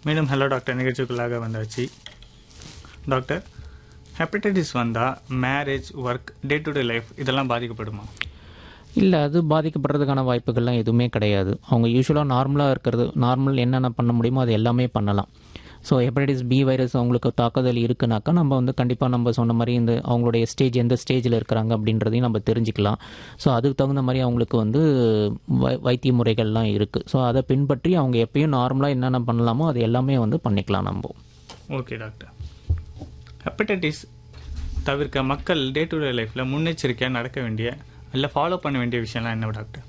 மீண்டும் hello doctor நிகழ்ச்சிக்குள்ளாக வந்தாச்சு டாக்டர் ஹெப்படைட்டிஸ் வந்தால் marriage work day to day life இதெல்லாம் பாதிக்கப்படுமா இல்லை அது பாதிக்கப்படுறதுக்கான வாய்ப்புகள்லாம் எதுவுமே கிடையாது அவங்க யூஸ்வலாக நார்மலாக இருக்கிறது நார்மல் என்னென்ன பண்ண முடியுமோ அது எல்லாமே பண்ணலாம் ஸோ ஹெப்படைட்டிஸ் பி வைரஸ் அவங்களுக்கு தாக்குதல் இருக்குனாக்கா நம்ம வந்து கண்டிப்பாக நம்ம சொன்ன மாதிரி இந்த அவங்களுடைய ஸ்டேஜ் எந்த ஸ்டேஜில் இருக்கிறாங்க அப்படின்றதையும் நம்ம தெரிஞ்சுக்கலாம் ஸோ அதுக்கு தகுந்த மாதிரி அவங்களுக்கு வந்து வை வைத்திய முறைகள்லாம் இருக்குது ஸோ அதை பின்பற்றி அவங்க எப்பயும் நார்மலாக என்னென்ன பண்ணலாமோ அது எல்லாமே வந்து பண்ணிக்கலாம் நம்ம ஓகே டாக்டர் ஹெப்படைட்டிஸ் தவிர்க்க மக்கள் டே டு டே லைஃப்பில் முன்னெச்சரிக்கையாக நடக்க வேண்டிய இல்லை ஃபாலோ பண்ண வேண்டிய விஷயம்லாம் என்ன டாக்டர்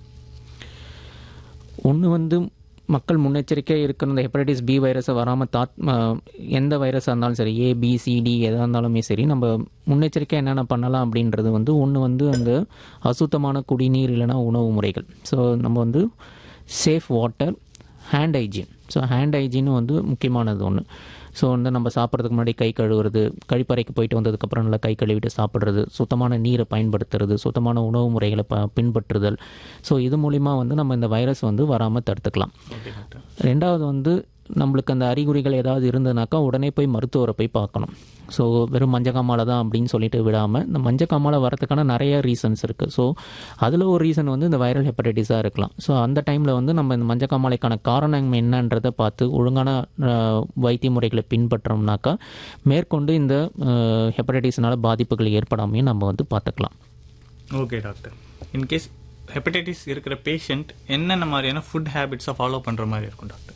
ஒன்று வந்து மக்கள் முன்னெச்சரிக்கையாக இருக்கிற இந்த ஹெப்படைட்டிஸ் பி வைரஸை வராமல் தாத் அஹ் எந்த வைரஸாக இருந்தாலும் சரி ஏ பி சிடி எதாக இருந்தாலுமே சரி நம்ம முன்னெச்சரிக்கை என்னென்ன பண்ணலாம் அப்படின்றது வந்து ஒன்று வந்து அந்த அசுத்தமான குடிநீர் இல்லைன்னா உணவு முறைகள் ஸோ நம்ம வந்து safe water hand hygiene so hand ஹைஜீனும் வந்து முக்கியமானது ஒன்று ஸோ வந்து நம்ம சாப்பிட்றதுக்கு முன்னாடி கை கழுவுறது கழிப்பறைக்கு போயிட்டு வந்ததுக்கப்புறம் நல்லா கை கழுவிட்டு சாப்பிட்றது சுத்தமான நீரை பயன்படுத்துறது சுத்தமான உணவு முறைகளை ப பின்பற்றுதல் ஸோ இது மூலிமா வந்து நம்ம இந்த வைரஸ் வந்து வராமல் தடுத்துக்கலாம் ஓகே டாக்டர் ரெண்டாவது வந்து நம்மளுக்கு அந்த அறிகுறிகள் ஏதாவது இருந்ததுனாக்கா உடனே போய் மருத்துவரை போய் பார்க்கணும் ஸோ வெறும் மஞ்சக்காமாலை தான் அப்படின்னு சொல்லிட்டு விடாமல் இந்த மஞ்சக்காமாலை வரதுக்கான நிறைய ரீசன்ஸ் இருக்குது ஸோ அதில் ஒரு ரீசன் வந்து இந்த வைரல் ஹெப்படைட்டிஸாக இருக்கலாம் ஸோ அந்த டைமில் வந்து நம்ம இந்த மஞ்சக்காமாலைக்கான காரணம் என்னன்றதை பார்த்து ஒழுங்கான அஹ், வைத்திய முறைகளை பின்பற்றோம்னாக்கா மேற்கொண்டு இந்த ஹெப்படைட்டிஸ்னால பாதிப்புகள் ஏற்படாமையும் நம்ம வந்து பார்த்துக்கலாம் ஓகே டாக்டர் இன்கேஸ் ஹெப்படைட்டிஸ் இருக்கிற பேஷண்ட் என்னென்ன மாதிரியான ஃபுட் ஹேபிட்ஸை ஃபாலோ பண்ணுற மாதிரி இருக்கும் டாக்டர்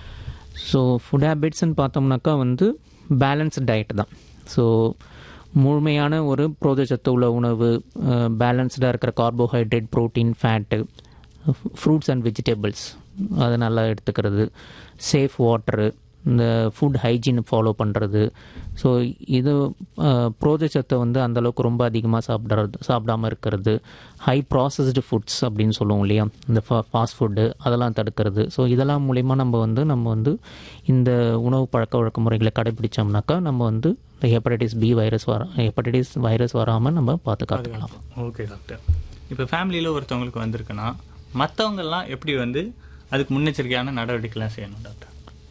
ஸோ ஃபுட் ஹேபிட்ஸ்னு பார்த்தோம்னாக்கா வந்து பேலன்ஸ்ட் டயட் தான் ஸோ முழுமையான ஒரு புரோதச்சத்து உள்ள உணவு பேலன்ஸ்டாக இருக்கிற carbohydrate protein fat fruits and vegetables அதை நல்லா எடுத்துக்கிறது சேஃப் வாட்டரு இந்த ஃபுட் ஹைஜீன் ஃபாலோ பண்ணுறது ஸோ இது புரோதச்சத்தை வந்து அந்தளவுக்கு ரொம்ப அதிகமாக சாப்பிட்றது சாப்பிடாம இருக்கிறது ஹை ப்ராசஸ்டு ஃபுட்ஸ் அப்படின்னு சொல்லுவோம் இல்லையா இந்த ஃபாஸ்ட் ஃபுட்டு அதெல்லாம் தடுக்கிறது ஸோ இதெல்லாம் மூலிமா நம்ம வந்து நம்ம வந்து இந்த உணவு பழக்க வழக்க முறைகளை கடைபிடிச்சோம்னாக்கா நம்ம வந்து இந்த ஹெப்படைட்டிஸ் பி வைரஸ் வர ஹெப்படைட்டிஸ் வைரஸ் வராமல் நம்ம பாதுகாத்துக்கலாம் ஓகே டாக்டர் இப்போ ஃபேமிலியில் ஒருத்தவங்களுக்கு வந்திருக்குன்னா மற்றவங்கெல்லாம் எப்படி வந்து அதுக்கு முன்னெச்சரிக்கையான நடவடிக்கைலாம் செய்யணும் டாக்டர்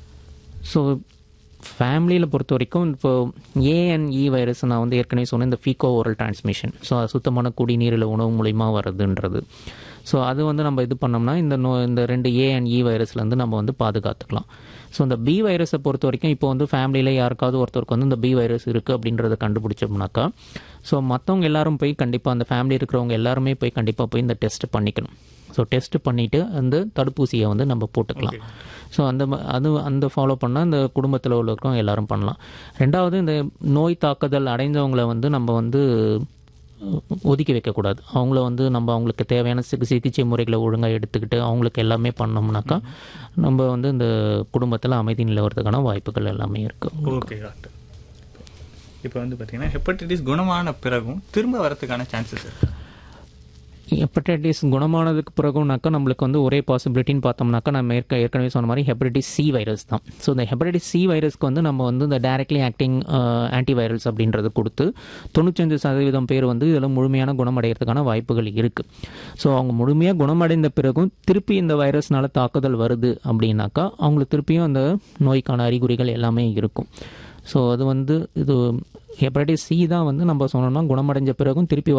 ஸோ ஃபேமிலியில் பொறுத்த வரைக்கும் இப்போ ஏஎன்இ வைரஸ் நான் வந்து ஏற்கனவே சொன்னேன் இந்த ஃபீகோ ஓரல் டிரான்ஸ்மிஷன் ஸோ சுத்தமான குடிநீரில் உணவு மூலிமா வருதுன்றது ஸோ அது வந்து நம்ம இது பண்ணோம்னா இந்த நோ இந்த ரெண்டு ஏஎன்இ வைரஸ்லேருந்து நம்ம வந்து பாதுகாத்துக்கலாம் ஸோ இந்த பி வைரஸை பொறுத்த வரைக்கும் இப்போ வந்து ஃபேமிலியில் யாருக்காவது ஒருத்தருக்கு வந்து இந்த பி வைரஸ் இருக்குது அப்படின்றத கண்டுபிடிச்சோம்னாக்கா ஸோ மற்றவங்க எல்லாரும் போய் கண்டிப்பாக அந்த ஃபேமிலி இருக்கிறவங்க எல்லாருமே போய் கண்டிப்பாக போய் இந்த டெஸ்ட் பண்ணிக்கணும் ஸோ டெஸ்ட் பண்ணிவிட்டு அந்த தடுப்பூசியை வந்து நம்ம போட்டுக்கலாம் ஸோ அந்த ம- அது அந்த ஃபாலோ பண்ணால் இந்த குடும்பத்தில் உள்ளவருக்கும் எல்லாரும் பண்ணலாம் ரெண்டாவது இந்த நோய் தாக்குதல் அடைந்தவங்களை வந்து நம்ம வந்து அஹ், ஒதுக்கி வைக்கக்கூடாது அவங்கள வந்து நம்ம அவங்களுக்கு தேவையான சிகி சிகிச்சை முறைகளை ஒழுங்காக எடுத்துக்கிட்டு அவங்களுக்கு எல்லாமே பண்ணோம்னாக்கா நம்ம வந்து இந்த குடும்பத்தில் அமைதி நிலவரத்துக்கான வாய்ப்புகள் எல்லாமே இருக்குது ஓகே டாக்டர் இப்போ வந்து பார்த்தீங்கன்னா ஹெப்படைட்டிஸ் குணமான பிறகும் திரும்ப வரதுக்கான சான்சஸ் இருக்கு ஹெப்படைட்டிஸ் குணமானதுக்கு பிறகுனாக்கா நம்மளுக்கு வந்து ஒரே பாசிபிலிட்டின்னு பார்த்தோம்னாக்கா நம்ம ஏற்க ஏற்கனவே சொன்ன மாதிரி ஹெப்படைட்டிஸ் சி வைரஸ் தான் ஸோ இந்த ஹெப்படைட்டிஸ் சி வைரஸ்க்கு வந்து நம்ம வந்து இந்த டைரக்ட்லி ஆக்டிங் ஆன்டிவைரல்ஸ் அப்படின்றது கொடுத்து தொண்ணூத்தஞ்சு சதவீதம் பேர் வந்து இதில் முழுமையான குணமடைகிறதுக்கான வாய்ப்புகள் இருக்குது ஸோ அவங்க முழுமையாக குணமடைந்த பிறகும் திருப்பி இந்த வைரஸ்னால தாக்குதல் வருது அப்படின்னாக்கா அவங்களுக்கு திருப்பியும் அந்த நோய்க்கான அறிகுறிகள் எல்லாமே இருக்கும் ஸோ அது வந்து இது ஹெப்படைட்டிஸ் சி தான் வந்து நம்ம சொன்னோம்னா குணமடைஞ்ச பிறகும் திருப்பி